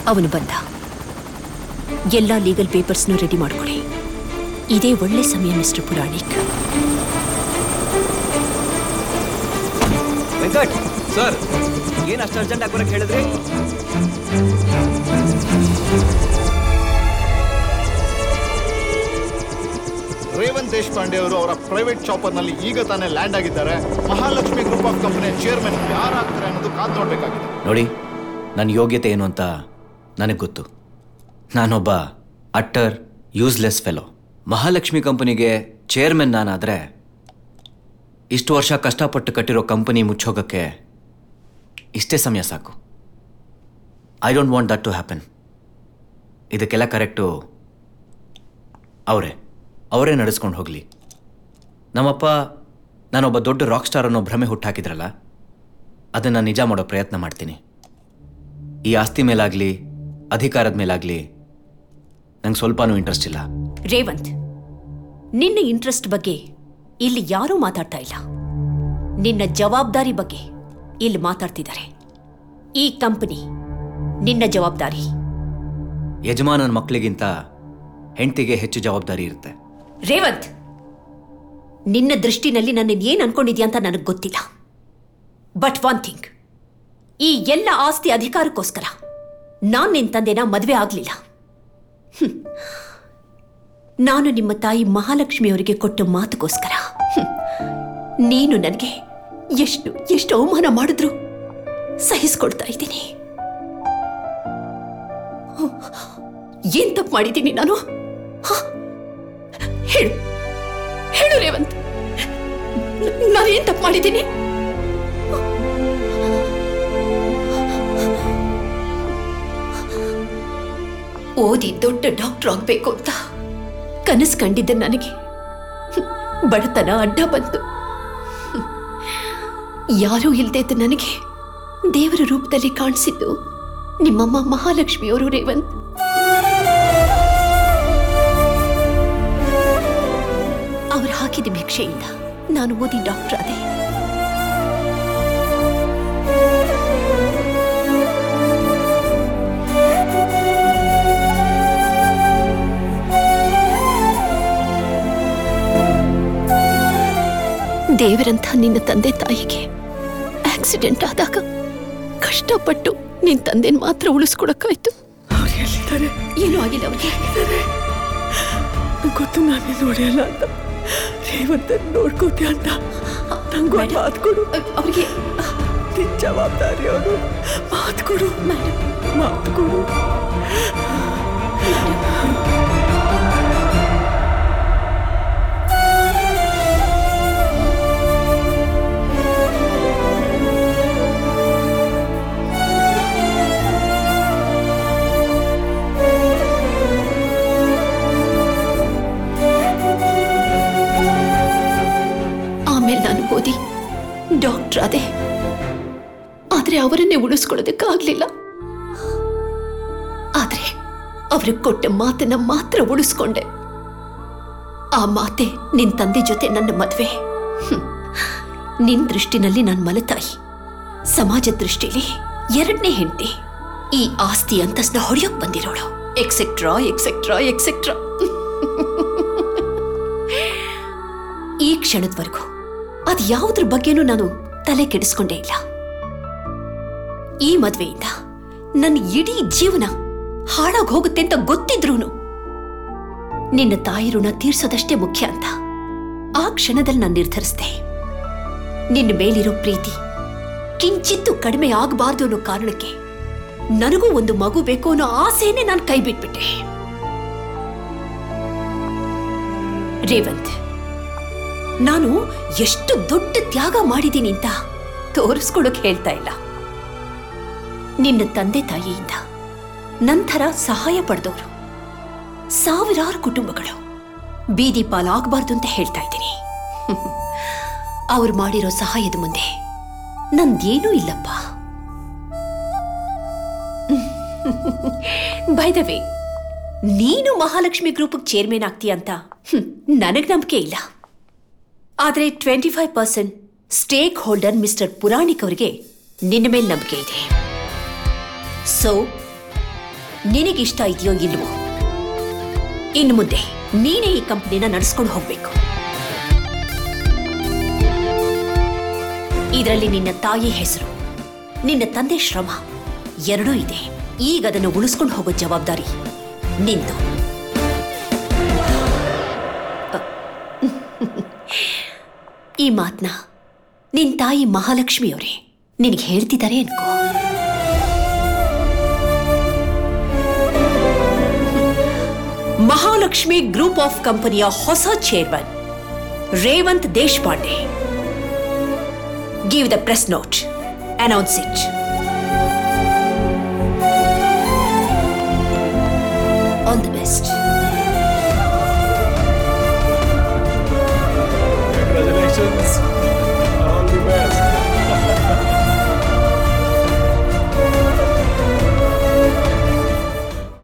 ಅವನು ಬಂದ ಎಲ್ಲ ಲೀಗಲ್ ಪೇಪರ್ಸ್ನು ರೆಡಿ ಮಾಡ್ಕೊಳ್ಳಿ ಇದೇ ಒಳ್ಳೆ ಸಮಯ ಮಿಸ್ಟರ್ ಪುರಾಣಿಕ್ ವೆಂಕಟ್ ಸರ್ ಏನ್ ಅಷ್ಟು ಅರ್ಜೆಂಟ್ ಆಗಿ ಬರಕ್ ಹೇಳಿದ್ರಿ ರೇವಂತ್ ದೇಶಪಾಂಡೆ ಅವರು ಅವರ ಪ್ರೈವೇಟ್ ಚಾಪರ್ ನಲ್ಲಿ ಈಗ ತಾನೇ ಲ್ಯಾಂಡ್ ಆಗಿದ್ದಾರೆ Mahalakshmi group of company chairman ಯಾರಾಗ್ತಾರೆ ಅನ್ನೋದು ಕಾದ್ ನೋಡ್ಬೇಕಾಗಿದೆ ನೋಡಿ ನನ್ನ ಯೋಗ್ಯತೆ ಏನು ಅಂತ ನನಗೆ ಗೊತ್ತು ನಾನೊಬ್ಬ ಅಟ್ಟರ್ ಯೂಸ್ಲೆಸ್ ಫೆಲೋ ಮಹಾಲಕ್ಷ್ಮಿ ಕಂಪನಿಗೆ ಚೇರ್ಮನ್ ನಾನಾದರೆ ಇಷ್ಟು ವರ್ಷ ಕಷ್ಟಪಟ್ಟು ಕಟ್ಟಿರೋ ಕಂಪನಿ ಮುಚ್ಚೋಗಕ್ಕೆ ಇಷ್ಟೇ ಸಮಯ ಸಾಕು I don't want that to happen ಇದಕ್ಕೆಲ್ಲ ಕರೆಕ್ಟು ಅವರೇ ಅವರೇ ನಡೆಸ್ಕೊಂಡು ಹೋಗಲಿ ನಮ್ಮಪ್ಪ ನಾನೊಬ್ಬ ದೊಡ್ಡ ರಾಕ್ ಸ್ಟಾರ್ ಅನ್ನೋ ಭ್ರಮೆ ಹುಟ್ಟಾಕಿದ್ರಲ್ಲ ಅದನ್ನು ನಿಜ ಮಾಡೋ ಪ್ರಯತ್ನ ಮಾಡ್ತೀನಿ ಈ ಆಸ್ತಿ ಮೇಲಾಗಲಿ ಅಧಿಕಾರದ ಮೇಲಾಗಲಿ ನಂಗೆ ಸ್ವಲ್ಪನೂ ಇಂಟ್ರೆಸ್ಟ್ ಇಲ್ಲ ರೇವಂತ್ ನಿನ್ನ ಇಂಟ್ರೆಸ್ಟ್ ಬಗ್ಗೆ ಇಲ್ಲಿ ಯಾರೂ ಮಾತಾಡ್ತಾ ಇಲ್ಲ ನಿನ್ನ ಜವಾಬ್ದಾರಿ ಬಗ್ಗೆ ಇಲ್ಲಿ ಮಾತಾಡ್ತಿದ್ದಾರೆ ಈ ಕಂಪನಿ ನಿನ್ನ ಜವಾಬ್ದಾರಿ ಯಜಮಾನನ ಮಕ್ಕಳಿಗಿಂತ ಹೆಂಡತಿಗೆ ಹೆಚ್ಚು ಜವಾಬ್ದಾರಿ ಇರುತ್ತೆ ರೇವಂತ್ ನಿನ್ನ ದೃಷ್ಟಿನಲ್ಲಿ ನನ್ನ ಏನ್ ಅನ್ಕೊಂಡಿದ್ಯಾ ಅಂತ ನನಗೆ ಗೊತ್ತಿಲ್ಲ ಬಟ್ ಒನ್ ಥಿಂಗ್ ಈ ಎಲ್ಲ ಆಸ್ತಿ ಅಧಿಕಾರಕ್ಕೋಸ್ಕರ ನಾನ್ ನಿನ್ ತಂದೆನ ಮದುವೆ ಆಗ್ಲಿಲ್ಲ ಹ್ಮ್. ನಾನು ನಿಮ್ಮ ತಾಯಿ ಮಹಾಲಕ್ಷ್ಮಿಯವರಿಗೆ ಕೊಟ್ಟ ಮಾತುಗೋಸ್ಕರ ಹ್ಮ್. ನೀನು ನನಗೆ ಎಷ್ಟು ಎಷ್ಟು ಅವಮಾನ ಮಾಡಿದ್ರು ಸಹಿಸ್ಕೊಳ್ತಾ ಇದ್ದೀನಿ ಹ್ಮ್. ಏನ್ ತಪ್ಪು ಮಾಡಿದ್ದೀನಿ ನಾನು ಹ? ಹೇಳು ಹೇಳು ರೇವಂತ್ ನಾನೇನ್ ತಪ್ಪು ಮಾಡಿದ್ದೀನಿ ಓದಿ ದೊಡ್ಡ ಡಾಕ್ಟರ್ ಆಗ್ಬೇಕು ಅಂತ ಕನಸು ಕಂಡಿದ್ದ ನನಗೆ ಹ್ಮ್, ಬಡತನ ಅಡ್ಡ ಬಂತು ಹ್ಮ್, ಯಾರೂ ಇಲ್ದೇ ನನಗೆ ದೇವರ ರೂಪದಲ್ಲಿ ಕಾಣಿಸಿದ್ದು ನಿಮ್ಮಮ್ಮ ಮಹಾಲಕ್ಷ್ಮಿಯವರು ರೇವಂತ್ ಅವ್ರು ಹಾಕಿದ ಭಿಕ್ಷೆಯಿಂದ ನಾನು ಓದಿ ಡಾಕ್ಟರ್ ಆದೆ ದೇವರಂಥ ನಿನ್ನ ತಂದೆ ತಾಯಿಗೆ ಆಕ್ಸಿಡೆಂಟ್ ಆದಾಗ ಕಷ್ಟಪಟ್ಟು ನಿನ್ ತಂದೆನ ಮಾತ್ರ ಉಳಿಸ್ಕೊಡಕ್ಕಾಯ್ತು ಅವ್ರು ಎಲ್ಲಿದ್ದಾರೆ ಏನೂ ಆಗಿಲ್ಲ ಅವ್ರಿಗೆ ಗೊತ್ತು ನಾನು ನೋಡಿಯಲ್ಲ ಅಂತ ರೇವಂತ ನೋಡ್ಕೋತೀಯ ಅಂತ ನಂಗೆ ಒಂದು ಮಾತು ಕೊಡು ಅವ್ರಿಗೆ ನಿನ್ ಜವಾಬ್ದಾರಿ ಅವನು ಮಾತು ಕೊಡು ಮಾತು ಕೊಡು ಆಮೇಲೆ ನಾನು ಓದಿ ಡಾಕ್ಟರ್ ಆದೆ ಆದ್ರೆ ಅವರನ್ನೇ ಉಳಿಸ್ಕೊಳ್ಳೋದಕ್ಕಾಗ್ಲಿಲ್ಲ ಆದ್ರೆ ಅವ್ರಿಗೆ ಕೊಟ್ಟ ಮಾತನ್ನ ಮಾತ್ರ ಉಳಿಸ್ಕೊಂಡೆ ಆ ಮಾತೆ ನಿನ್ ತಂದೆ ಜೊತೆ ನನ್ನ ಮದ್ವೆ ಹ್ಮ್. ನಿನ್ ದೃಷ್ಟಿನಲ್ಲಿ ನಾನು ಮಲತಾಯಿ ಸಮಾಜ ದೃಷ್ಟಿಲಿ ಎರಡನೇ ಹೆಂಡತಿ ಈ ಆಸ್ತಿ ಅಂತಸ್ನ ಹೊಡೆಯೋಕ್ ಬಂದಿರೋಳು ಎಕ್ಸೆಟ್ರಾ ಎಕ್ಸೆಟ್ರಾ ಎಕ್ಸೆಟ್ರಾ ಈ ಕ್ಷಣದವರೆಗೂ ಅದು ಯಾವುದ್ರ ಬಗ್ಗೆನೂ ನಾನು ತಲೆ ಕೆಡಿಸ್ಕೊಂಡೇ ಇಲ್ಲ ಈ ಮದ್ವೆಯಿಂದ ನನ್ನ ಇಡೀ ಜೀವನ ಹಾಳಾಗಿ ಹೋಗುತ್ತೆ ಅಂತ ಗೊತ್ತಿದ್ರೂನು ನಿನ್ನ ತಾಯಿ ಋಣ ತೀರ್ಸೋದಷ್ಟೇ ಮುಖ್ಯ ಅಂತ ಆ ಕ್ಷಣದಲ್ಲಿ ನಾನು ನಿರ್ಧರಿಸಿದೆ ನಿನ್ನ ಮೇಲಿರೋ ಪ್ರೀತಿ ಕಿಂಚಿತ್ತು ಕಡಿಮೆ ಆಗಬಾರ್ದು ಅನ್ನೋ ಕಾರಣಕ್ಕೆ ನನಗೂ ಒಂದು ಮಗು ಬೇಕು ಅನ್ನೋ ಆಸೆಯನ್ನೇ ನಾನು ಕೈ ಬಿಟ್ಬಿಟ್ಟೆ ರೇವಂತ್ ನಾನು ಎಷ್ಟು ದೊಡ್ಡ ತ್ಯಾಗ ಮಾಡಿದ್ದೀನಿ ಅಂತ ತೋರಿಸ್ಕೊಳಕ್ ಹೇಳ್ತಾ ಇಲ್ಲ ನಿನ್ನ ತಂದೆ ತಾಯಿಯಿಂದ ನಂತರ ಸಹಾಯ ಪಡೆದವರು ಸಾವಿರಾರು ಕುಟುಂಬಗಳು ಬೀದಿ ಪಾಲಾಗಬಾರ್ದು ಅಂತ ಹೇಳ್ತಾ ಇದ್ದೀನಿ ಅವ್ರು ಮಾಡಿರೋ ಸಹಾಯದ ಮುಂದೆ ನಂದೇನೂ ಇಲ್ಲಪ್ಪ ಬೈ ದ ವೇ ನೀನು ಮಹಾಲಕ್ಷ್ಮಿ ಗ್ರೂಪ್ ಚೇರ್ಮನ್ ಆಗ್ತೀಯ ಅಂತ ಹ್ಮ್, ನನಗ್ ನಂಬಿಕೆ ಇಲ್ಲ ಆದ್ರೆ twenty five percent stake holder mister Puranik ಅವರಿಗೆ ನಿನ್ನ ಮೇಲೆ ನಂಬಿಕೆ ಇದೆ ಸೊ ನಿನಗಿಷ್ಟ ಇದೆಯೋ ಇಲ್ವೋ ಇನ್ನು ಮುಂದೆ ನೀನೇ ಈ ಕಂಪ್ನಿನ ನಡೆಸ್ಕೊಂಡು ಹೋಗ್ಬೇಕು ಇದರಲ್ಲಿ ನಿನ್ನ ತಾಯಿ ಹೆಸರು ನಿನ್ನ ತಂದೆ ಶ್ರಮ ಎರಡೂ ಇದೆ ಈಗ ಅದನ್ನು ಉಳಿಸ್ಕೊಂಡು ಹೋಗೋ ಜವಾಬ್ದಾರಿ ನಿಂದು ಈ ಮಾತನ್ನ ನಿನ್ ತಾಯಿ ಮಹಾಲಕ್ಷ್ಮಿಯವರೇ ನಿನಗೆ ಹೇಳ್ತಿದ್ದಾರೆ ಅನ್ಕೋ ಮಹಾಲಕ್ಷ್ಮಿ ಗ್ರೂಪ್ ಆಫ್ ಕಂಪನಿಯ ಹೊಸ chairman Revanth Deshpande give the press note announce it